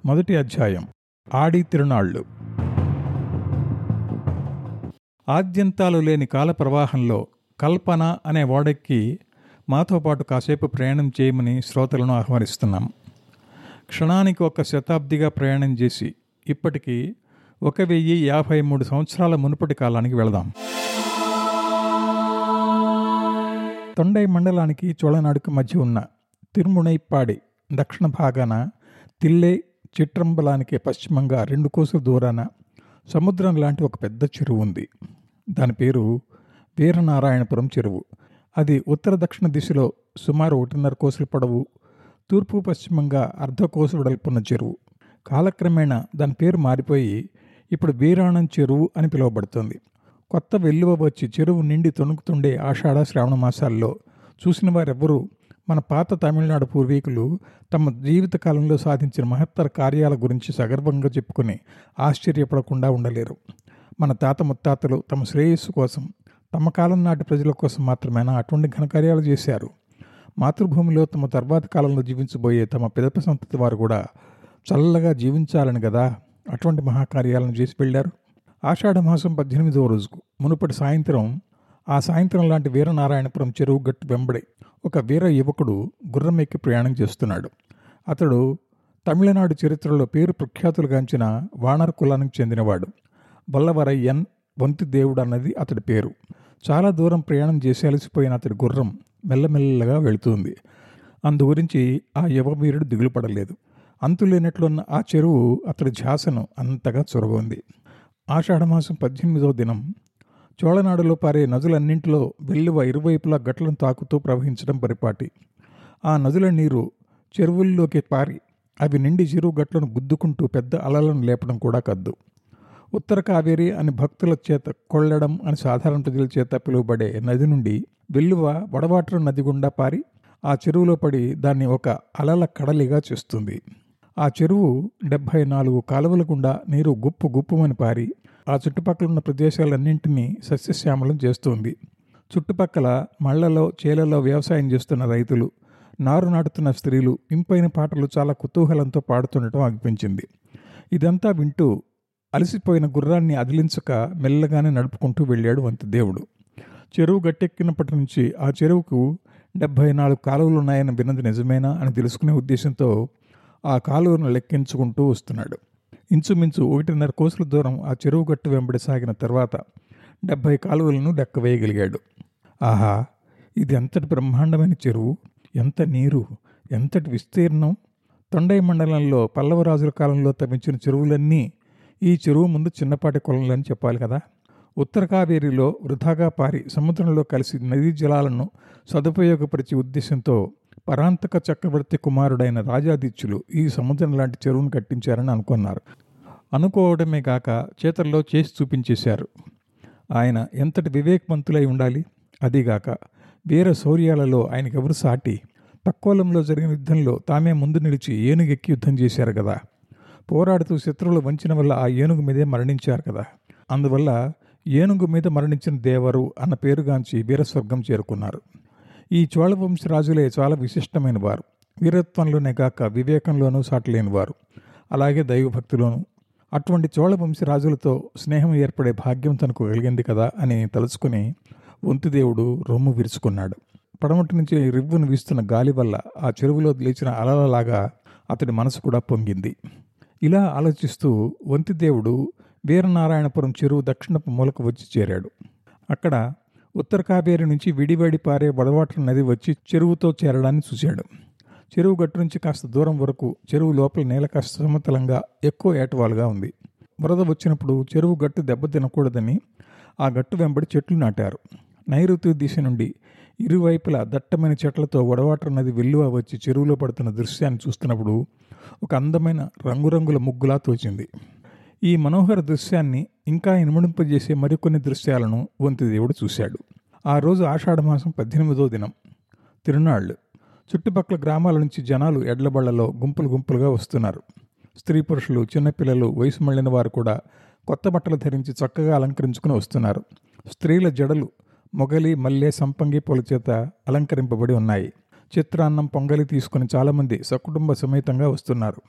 మొదటి అధ్యాయం ఆడి తిరునాళ్ళు ఆద్యంతాలు లేని కాల ప్రవాహంలో కల్పన అనే ఓడెక్కి మాతో పాటు కాసేపు ప్రయాణం చేయమని శ్రోతలను ఆహ్వానిస్తున్నాం క్షణానికి ఒక శతాబ్దిగా ప్రయాణం చేసి ఇప్పటికీ ఒక వెయ్యి యాభై మూడు సంవత్సరాల మునుపటి కాలానికి వెళదాం తొండై మండలానికి చోళనాడుకు మధ్య ఉన్న తిరుమునైపాడి దక్షిణ భాగాన తిల్లే చిట్రంబలానికి పశ్చిమంగా రెండు కోసుల దూరాన సముద్రం లాంటి ఒక పెద్ద చెరువు ఉంది దాని పేరు వీరనారాయణపురం చెరువు అది ఉత్తర దక్షిణ దిశలో సుమారు ఒకటిన్నర కోసుల పొడవు తూర్పు పశ్చిమంగా అర్ధ కోసు వెడల్పున్న చెరువు కాలక్రమేణా దాని పేరు మారిపోయి ఇప్పుడు వీరాణం చెరువు అని పిలువబడుతుంది కొత్త వెల్లువ వచ్చి చెరువు నిండి తొణుకుతుండే ఆషాఢ శ్రావణ మాసాల్లో చూసిన వారెవ్వరూ మన పాత తమిళనాడు పూర్వీకులు తమ జీవితకాలంలో సాధించిన మహత్తర కార్యాల గురించి సగర్వంగా చెప్పుకొని ఆశ్చర్యపడకుండా ఉండలేరు మన తాత ముత్తాతలు తమ శ్రేయస్సు కోసం తమ కాలం నాటి ప్రజల కోసం మాత్రమేనా అటువంటి ఘనకార్యాలు చేశారు మాతృభూమిలో తమ తర్వాతి కాలంలో జీవించబోయే తమ పిదప సంతతి వారు కూడా చల్లగా జీవించాలని కదా అటువంటి మహాకార్యాలను చేసి వెళ్ళారు ఆషాఢ మాసం పద్దెనిమిదవ రోజుకు మునుపటి సాయంత్రం ఆ సాయంత్రం లాంటి వీరనారాయణపురం చెరువు గట్టు వెంబడి ఒక వీర యువకుడు గుర్రం ఎక్కి ప్రయాణం చేస్తున్నాడు అతడు తమిళనాడు చరిత్రలో పేరు ప్రఖ్యాతులుగాంచిన వానర కులానికి చెందినవాడు బల్లవరయ్యన్ వంతి దేవుడు అన్నది అతడి పేరు చాలా దూరం ప్రయాణం చేసి అలసిపోయిన అతడి గుర్రం మెల్లమెల్లగా వెళుతుంది అందు గురించి ఆ యువ వీరుడు దిగులు పడలేదు అంతులేనట్లున్న ఆ చెరువు అతడి ఝాసను అంతగా చొరగొంది ఆషాఢమాసం పద్దెనిమిదవ దినం చోళనాడులో పారే నదులన్నింటిలో వెల్లువ ఇరువైపులా గట్లను తాకుతూ ప్రవహించడం పరిపాటి ఆ నదుల నీరు చెరువుల్లోకి పారి అవి నిండి చెరువు గట్లను గుద్దుకుంటూ పెద్ద అలలను లేపడం కూడా కద్దు ఉత్తర కావేరి అని భక్తుల చేత కొళ్ళడం అని సాధారణ ప్రజల చేత పిలువబడే నది నుండి వెల్లువ వడవాటరు నది గుండా పారి ఆ చెరువులో పడి దాన్ని ఒక అలల కడలిగా చేస్తుంది ఆ చెరువు డెబ్భై నాలుగు కాలువల గుండా నీరు గుప్పు గుప్పుమని పారి ఆ చుట్టుపక్కల ఉన్న ప్రదేశాలన్నింటినీ సస్యశ్యామలం చేస్తుంది చుట్టుపక్కల మళ్లలో చేలలో వ్యవసాయం చేస్తున్న రైతులు నారు నాటుతున్న స్త్రీలు ఇంపైన పాటలు చాలా కుతూహలంతో పాడుతుండటం అనిపించింది ఇదంతా వింటూ అలసిపోయిన గుర్రాన్ని అదిలించక మెల్లగానే నడుపుకుంటూ వెళ్ళాడు వంతి దేవుడు చెరువు గట్టెక్కినప్పటి నుంచి ఆ చెరువుకు డెబ్భై నాలుగు కాలువలు ఉన్నాయని విన్నది నిజమేనా అని తెలుసుకునే ఉద్దేశంతో ఆ కాలువను లెక్కించుకుంటూ వస్తున్నాడు ఇంచుమించు ఒకటిన్నర కోసుల దూరం ఆ చెరువు గట్టు వెంబడి సాగిన తర్వాత డెబ్భై కాలువలను లెక్క వేయగలిగాడు ఆహా ఇది ఎంతటి బ్రహ్మాండమైన చెరువు ఎంత నీరు ఎంతటి విస్తీర్ణం తొండై మండలంలో పల్లవరాజుల కాలంలో తవ్వించిన చెరువులన్నీ ఈ చెరువు ముందు చిన్నపాటి కొలంలని చెప్పాలి కదా ఉత్తర కావేరిలో వృధాగా పారి సముద్రంలో కలిసి నదీ జలాలను సదుపయోగపరిచే ఉద్దేశంతో పరాంతక చక్రవర్తి కుమారుడైన రాజాదిత్యులు ఈ సముద్రం లాంటి చెరువును కట్టించారని అనుకున్నారు అనుకోవడమే కాక చేతల్లో చేసి చూపించేశారు ఆయన ఎంతటి వివేకవంతులై ఉండాలి అదీగాక వీర శౌర్యాలలో ఆయనకెవరు సాటి తక్కువలంలో జరిగిన యుద్ధంలో తామే ముందు నిలిచి ఏనుగెక్కి యుద్ధం చేశారు కదా పోరాడుతూ శత్రువులు వంచిన వల్ల ఆ ఏనుగు మీదే మరణించారు కదా అందువల్ల ఏనుగు మీద మరణించిన దేవరు అన్న పేరుగాంచి వీరస్వర్గం చేరుకున్నారు ఈ చోళవంశ రాజులే చాలా విశిష్టమైన వారు వీరత్వంలోనే కాక వివేకంలోనూ సాటలేని వారు అలాగే దైవభక్తిలోనూ అటువంటి చోళవంశ రాజులతో స్నేహం ఏర్పడే భాగ్యం తనకు కలిగింది కదా అని తలుచుకుని వంతిదేవుడు రొమ్ము విరుచుకున్నాడు పడమటి నుంచి రివ్వును వీస్తున్న గాలి వల్ల ఆ చెరువులో లేచిన అలలలాగా అతడి మనసు కూడా పొంగింది ఇలా ఆలోచిస్తూ వంతిదేవుడు వీరనారాయణపురం చెరువు దక్షిణపు మూలకు వచ్చి చేరాడు అక్కడ ఉత్తర కావేరి నుంచి విడివడి పారే వడవాటర్ నది వచ్చి చెరువుతో చేరడాన్ని చూశాడు చెరువు గట్టు నుంచి కాస్త దూరం వరకు చెరువు లోపల నేల కాస్త సమతలంగా ఎక్కువ ఏటవాలుగా ఉంది వరద వచ్చినప్పుడు చెరువు గట్టు దెబ్బతినకూడదని ఆ గట్టు వెంబడి చెట్లు నాటారు నైరుతి దిశ నుండి ఇరువైపులా దట్టమైన చెట్లతో వడవాటర్ నది వెల్లువ వచ్చి చెరువులో పడుతున్న దృశ్యాన్ని చూస్తున్నప్పుడు ఒక అందమైన రంగురంగుల ముగ్గులా తోచింది ఈ మనోహర దృశ్యాన్ని ఇంకా ఇనుమడింపజేసే మరికొన్ని దృశ్యాలను వంతిదేవుడు చూశాడు ఆ రోజు ఆషాఢమాసం పద్దెనిమిదో దినం తిరునాళ్ళు చుట్టుపక్కల గ్రామాల నుంచి జనాలు ఎడ్లబళ్లలో గుంపులు గుంపులుగా వస్తున్నారు స్త్రీ పురుషులు చిన్నపిల్లలు వయసు మళ్ళిన వారు కూడా కొత్త బట్టలు ధరించి చక్కగా అలంకరించుకుని వస్తున్నారు స్త్రీల జడలు మొగలి మల్లె సంపంగి పూల చేత అలంకరింపబడి ఉన్నాయి చిత్రాన్నం పొంగలి తీసుకుని చాలామంది సకుటుంబ సమేతంగా వస్తున్నారు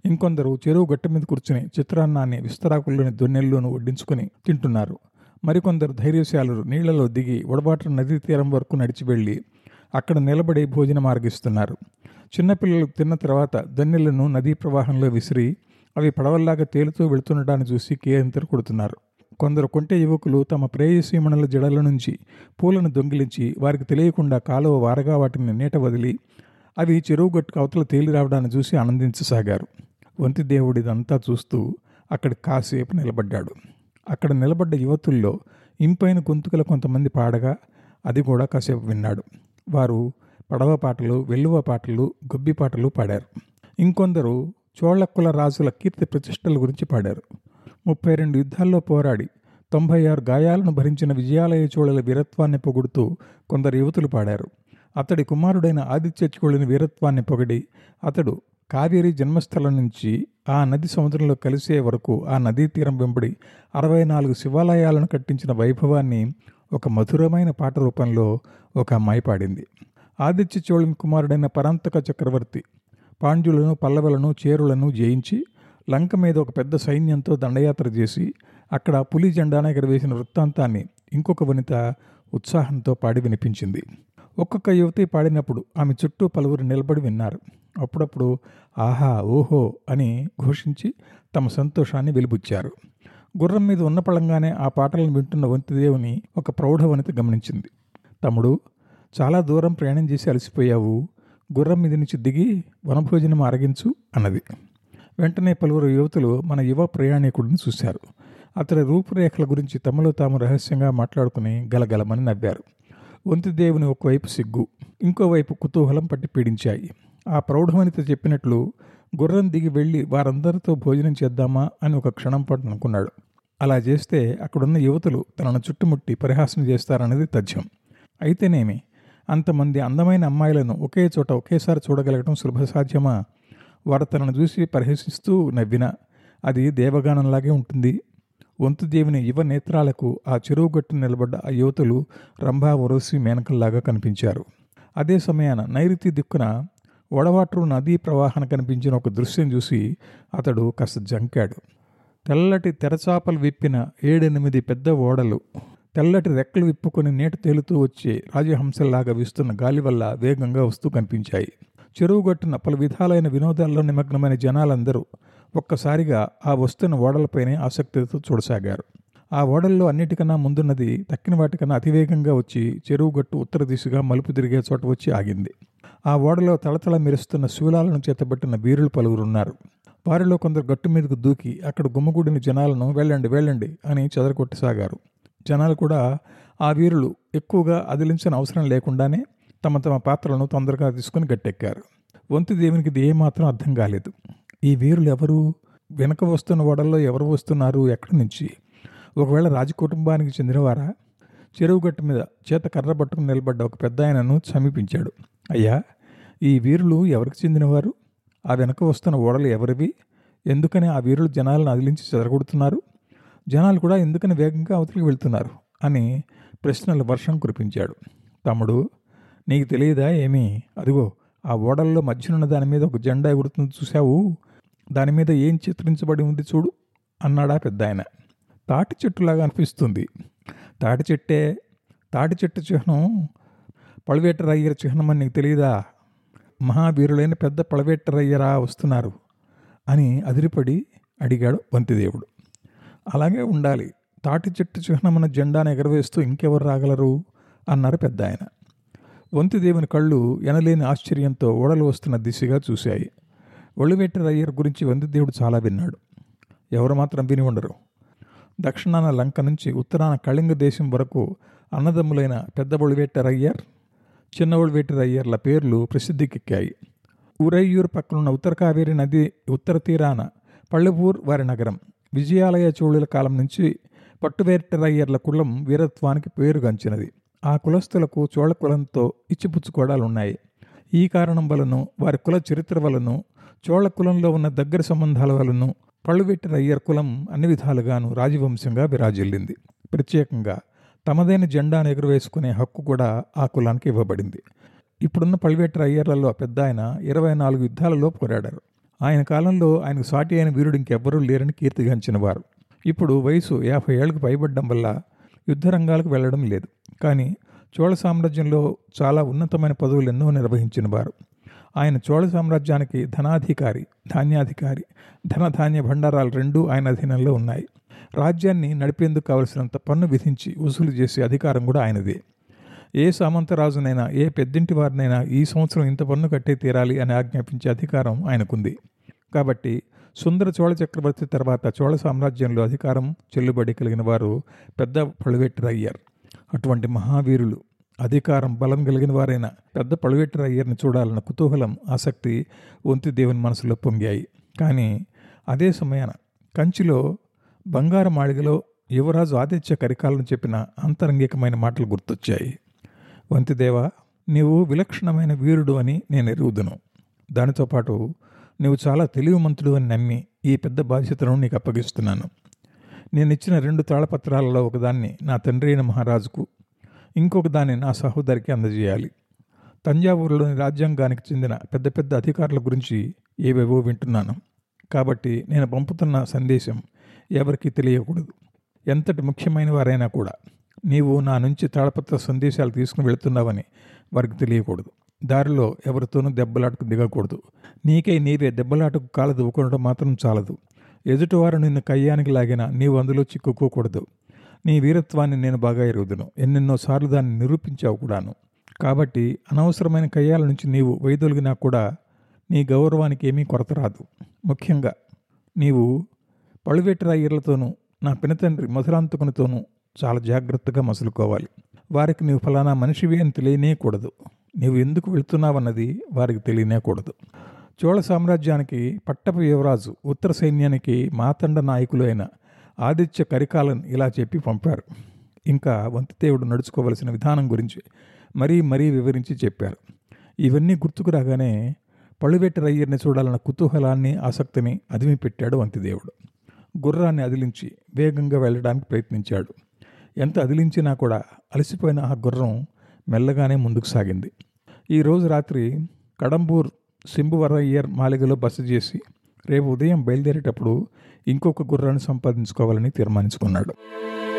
ఇంకొందరు చెరువు గట్టు మీద కూర్చుని చిత్రాన్నాన్ని విస్తరాకుల్లోని దొన్నెల్లోనూ వడ్డించుకుని తింటున్నారు మరికొందరు ధైర్యశాలురు నీళ్లలో దిగి ఒడబాటు నదీ తీరం వరకు నడిచి వెళ్ళి అక్కడ నిలబడి భోజనం మార్గిస్తున్నారు చిన్నపిల్లలు తిన్న తర్వాత దన్నెలను నదీ ప్రవాహంలో విసిరి అవి పడవల్లాగా తేలుతూ వెళుతుండటాన్ని చూసి కేరింతలు కొడుతున్నారు కొందరు కొంటె యువకులు తమ ప్రేయసీమణుల జడల నుంచి పూలను దొంగిలించి వారికి తెలియకుండా కాలువ వారగా వాటిని నీట వదిలి అవి చెరువు గట్టుకు అవతల తేలి రావడాన్ని చూసి ఆనందించసాగారు వంతి దేవుడిదంతా చూస్తూ అక్కడ కాసేపు నిలబడ్డాడు అక్కడ నిలబడ్డ యువతుల్లో ఇంపైన గొంతుకల కొంతమంది పాడగా అది కూడా కాసేపు విన్నాడు వారు పడవ పాటలు వెల్లువ పాటలు గొబ్బి పాటలు పాడారు ఇంకొందరు చోళకుల రాజుల కీర్తి ప్రతిష్టల గురించి పాడారు ముప్పై రెండు యుద్ధాల్లో పోరాడి తొంభై ఆరు గాయాలను భరించిన విజయాలయ చోళల వీరత్వాన్ని పొగుడుతూ కొందరు యువతులు పాడారు అతడి కుమారుడైన ఆదిత్య చోళుని వీరత్వాన్ని పొగిడి అతడు కావేరి జన్మస్థలం నుంచి ఆ నది సముద్రంలో కలిసే వరకు ఆ నదీ తీరం వెంబడి అరవై నాలుగు శివాలయాలను కట్టించిన వైభవాన్ని ఒక మధురమైన పాట రూపంలో ఒక అమ్మాయి పాడింది ఆదిత్య చోళన్ కుమారుడైన పరాంతక చక్రవర్తి పాండ్యులను పల్లవులను చేరులను జయించి లంక మీద ఒక పెద్ద సైన్యంతో దండయాత్ర చేసి అక్కడ పులి జెండాన ఎగరవేసిన వృత్తాంతాన్ని ఇంకొక వనిత ఉత్సాహంతో పాడి వినిపించింది ఒక్కొక్క యువతి పాడినప్పుడు ఆమె చుట్టూ పలువురు నిలబడి విన్నారు అప్పుడప్పుడు ఆహా ఓహో అని ఘోషించి తమ సంతోషాన్ని వెలిబుచ్చారు గుర్రం మీద ఉన్న పళంగానే ఆ పాటలను వింటున్న వంతిదేవుని ఒక ప్రౌఢ వనిత గమనించింది తమ్ముడు చాలా దూరం ప్రయాణం చేసి అలసిపోయావు గుర్రం మీద నుంచి దిగి వనభోజనం అరగించు అన్నది వెంటనే పలువురు యువతులు మన యువ ప్రయాణికుడిని చూశారు అతడి రూపురేఖల గురించి తమలో తాము రహస్యంగా మాట్లాడుకుని గలగలమని నవ్వారు వంతిదేవుని ఒకవైపు సిగ్గు ఇంకోవైపు కుతూహలం పట్టి పీడించాయి ఆ ప్రౌఢవనిత చెప్పినట్లు గుర్రం దిగి వెళ్ళి వారందరితో భోజనం చేద్దామా అని ఒక క్షణం పాటు అనుకున్నాడు అలా చేస్తే అక్కడున్న యువతులు తనను చుట్టుముట్టి పరిహాసం చేస్తారన్నది తథ్యం అయితేనేమి అంతమంది అందమైన అమ్మాయిలను ఒకే చోట ఒకేసారి చూడగలగడం సులభసాధ్యమా వారు తనను చూసి పరిహసిస్తూ నవ్వినా అది దేవగానంలాగే ఉంటుంది వంతుదేవిని యువ నేత్రాలకు ఆ చెరువు గట్టు నిలబడ్డ ఆ యువతులు రంభా ఒరోసి మేనకల్లాగా కనిపించారు అదే సమయాన నైరుతి దిక్కున వడవాట్రు నదీ ప్రవాహన కనిపించిన ఒక దృశ్యం చూసి అతడు కాస్త జంకాడు తెల్లటి తెరచాపలు విప్పిన ఏడెనిమిది పెద్ద ఓడలు తెల్లటి రెక్కలు విప్పుకొని నీట తేలుతూ వచ్చే రాజహంసల్లాగా వీస్తున్న గాలి వల్ల వేగంగా వస్తూ కనిపించాయి చెరువు గట్టున పలు విధాలైన వినోదాల్లో నిమగ్నమైన జనాలందరూ ఒక్కసారిగా ఆ వస్తున్న ఓడలపైనే ఆసక్తితో చూడసాగారు ఆ ఓడల్లో అన్నిటికన్నా ముందున్నది తక్కిన వాటికన్నా అతివేగంగా వచ్చి చెరువు గట్టు ఉత్తర దిశగా మలుపు తిరిగే చోట వచ్చి ఆగింది ఆ ఓడలో తళతళ మెరుస్తున్న శూలాలను చేతబట్టిన వీరులు పలువురున్నారు వారిలో కొందరు గట్టు మీదకు దూకి అక్కడ గుమ్మగూడిన జనాలను వెళ్ళండి వెళ్ళండి అని చెదరగొట్టసాగారు జనాలు కూడా ఆ వీరులు ఎక్కువగా అదిలించిన అవసరం లేకుండానే తమ తమ పాత్రలను తొందరగా తీసుకుని గట్టెక్కారు వంతు దేవునికి ఇది ఏమాత్రం అర్థం కాలేదు ఈ వీరులు ఎవరు వెనక వస్తున్న ఓడల్లో ఎవరు వస్తున్నారు ఎక్కడి నుంచి ఒకవేళ రాజకుటుంబానికి చెందినవారా చెరువు గట్టు మీద చేత కర్ర పట్టుకుని నిలబడ్డ ఒక పెద్ద ఆయనను సమీపించాడు అయ్యా ఈ వీరులు ఎవరికి చెందినవారు ఆ వెనక వస్తున్న ఓడలు ఎవరివి ఎందుకని ఆ వీరులు జనాలను అదిలించి చెదరగొడుతున్నారు జనాలు కూడా ఎందుకని వేగంగా అవతలికి వెళ్తున్నారు అని ప్రశ్నల వర్షం కురిపించాడు తమ్ముడు నీకు తెలియదా ఏమీ అదిగో ఆ ఓడల్లో మధ్యనున్న దాని మీద ఒక జెండా ఎగురుతుంది చూసావు దాని మీద ఏం చిత్రించబడి ఉంది చూడు అన్నాడా పెద్ద ఆయన తాటి చెట్టులాగా అనిపిస్తుంది తాటి చెట్టే తాటి చెట్టు చిహ్నం పళవేటరయ్యర చిహ్నం అని నీకు తెలియదా మహావీరులైన పెద్ద పళవేటరయ్యరా వస్తున్నారు అని అదిరిపడి అడిగాడు వంతిదేవుడు అలాగే ఉండాలి తాటి చెట్టు చిహ్నమున జెండాను ఎగరవేస్తూ ఇంకెవరు రాగలరు అన్నారు పెద్ద ఆయన వంతిదేవుని కళ్ళు ఎనలేని ఆశ్చర్యంతో ఓడలు వస్తున్న దిశగా చూశాయి ఒళ్ళువెట్టరయ్యర్ గురించి వంతిదేవుడు చాలా విన్నాడు ఎవరు మాత్రం విని ఉండరు దక్షిణాన లంక నుంచి ఉత్తరాన కళింగ దేశం వరకు అన్నదమ్ములైన పెద్ద ఒళివెట్టరయ్యర్ చిన్న ఒళివెట్టరయ్యర్ల పేర్లు ప్రసిద్ధికెక్కాయి ఊరయ్యూరు పక్కనున్న ఉత్తర కావేరి నది ఉత్తర తీరాన పళ్ళపూర్ వారి నగరం విజయాలయ చోళుల కాలం నుంచి పట్టువేట్టరయ్యర్ల కులం వీరత్వానికి పేరుగాంచినది ఆ కులస్తులకు చోళ కులంతో ఇచ్చిపుచ్చుకోవడాలున్నాయి ఈ కారణం వలను వారి కుల చరిత్ర వలను చోళ కులంలో ఉన్న దగ్గర సంబంధాల వలను పళ్ళువెట్టరయ్యర్ కులం అన్ని విధాలుగాను రాజవంశంగా విరాజిల్లింది ప్రత్యేకంగా తమదైన జెండాను ఎగురవేసుకునే హక్కు కూడా ఆ కులానికి ఇవ్వబడింది ఇప్పుడున్న పళ్ళువెట్టర అయ్యర్లలో పెద్ద ఆయన ఇరవై నాలుగు యుద్ధాలలో పోరాడారు ఆయన కాలంలో ఆయనకు సాటి అయిన వీరుడు ఇంకెవ్వరూ లేరని కీర్తిగాంచిన వారు ఇప్పుడు వయసు యాభై ఏళ్లకు పైబడ్డం వల్ల యుద్ధ రంగాలకు వెళ్ళడం లేదు కానీ చోళ సామ్రాజ్యంలో చాలా ఉన్నతమైన పదవులు ఎన్నో నిర్వహించిన వారు ఆయన చోళ సామ్రాజ్యానికి ధనాధికారి ధాన్యాధికారి ధనధాన్య భండారాలు రెండూ ఆయన అధీనంలో ఉన్నాయి రాజ్యాన్ని నడిపేందుకు కావలసినంత పన్ను విధించి వసూలు చేసే అధికారం కూడా ఆయనదే ఏ సామంతరాజునైనా ఏ పెద్దింటి వారినైనా ఈ సంవత్సరం ఇంత పన్ను కట్టే తీరాలి అని ఆజ్ఞాపించే అధికారం ఆయనకుంది కాబట్టి సుందర చోళ చక్రవర్తి తర్వాత చోళ సామ్రాజ్యంలో అధికారం చెల్లుబడి కలిగిన వారు పెద్ద పழுవేట్టరయ్యారు అటువంటి మహావీరులు అధికారం బలం కలిగిన వారైన పెద్ద పழுవేట్టరయ్యర్ని చూడాలన్న కుతూహలం ఆసక్తి వంతి దేవుని మనసులో పొంగాయి కానీ అదే సమయాన కంచిలో బంగారు మాళిగలో యువరాజు ఆదిత్య కరికాలను చెప్పిన అంతరంగికమైన మాటలు గుర్తొచ్చాయి వంతిదేవ నీవు విలక్షణమైన వీరుడు అని నేను ఎరుగుదును దానితో పాటు నువ్వు చాలా తెలివిమంతుడు అని నమ్మి ఈ పెద్ద బాధ్యతను నీకు అప్పగిస్తున్నాను నేను ఇచ్చిన రెండు తాళపత్రాలలో ఒకదాన్ని నా తండ్రి అయిన మహారాజుకు ఇంకొక దాన్ని నా సహోదరికి అందజేయాలి తంజావూరులోని రాజ్యాంగానికి చెందిన పెద్ద పెద్ద అధికారుల గురించి ఏవేవో వింటున్నాను కాబట్టి నేను పంపుతున్న సందేశం ఎవరికీ తెలియకూడదు ఎంతటి ముఖ్యమైన వారైనా కూడా నీవు నా నుంచి తాళపత్ర సందేశాలు తీసుకుని వెళుతున్నావని వారికి తెలియకూడదు దారిలో ఎవరితోనూ దెబ్బలాటకు దిగకూడదు నీకై నీవే దెబ్బలాటకు కాలు దువ్వుకోవడం మాత్రం చాలదు ఎదుటివారు నిన్ను కయ్యానికి లాగినా నీవు అందులో చిక్కుకోకూడదు నీ వీరత్వాన్ని నేను బాగా ఎరుగుదును ఎన్నెన్నో సార్లు దాన్ని నిరూపించావు కూడాను కాబట్టి అనవసరమైన కయ్యాల నుంచి నీవు వైదొలిగినా కూడా నీ గౌరవానికి ఏమీ కొరత రాదు ముఖ్యంగా నీవు పழுవేటరాయ్యర్లతోనూ నా పినతండ్రి మధురాంతకునితోనూ చాలా జాగ్రత్తగా మసులుకోవాలి వారికి నీవు ఫలానా మనిషివి అని తెలియనేకూడదు నీవు ఎందుకు వెళ్తున్నావన్నది వారికి తెలియనేకూడదు చోళ సామ్రాజ్యానికి పట్టపు యువరాజు ఉత్తర సైన్యానికి మాతండ నాయకులు అయిన ఆదిత్య కరికాలన్ ఇలా చెప్పి పంపారు ఇంకా వంతిదేవుడు నడుచుకోవలసిన విధానం గురించి మరీ మరీ వివరించి చెప్పారు ఇవన్నీ గుర్తుకు రాగానే పழுవేటరయ్యర్ని చూడాలన్న కుతూహలాన్ని ఆసక్తిని అదిమి పెట్టాడు వంతిదేవుడు గుర్రాన్ని అదిలించి వేగంగా వెళ్ళడానికి ప్రయత్నించాడు ఎంత అదిలించినా కూడా అలసిపోయిన ఆ గుర్రం మెల్లగానే ముందుకు సాగింది ఈరోజు రాత్రి కడంబూర్ సింబువరయ్యర్ మాలిగలో బస చేసి రేపు ఉదయం బయలుదేరేటప్పుడు ఇంకొక గుర్రాన్ని సంపాదించుకోవాలని తీర్మానించుకున్నాడు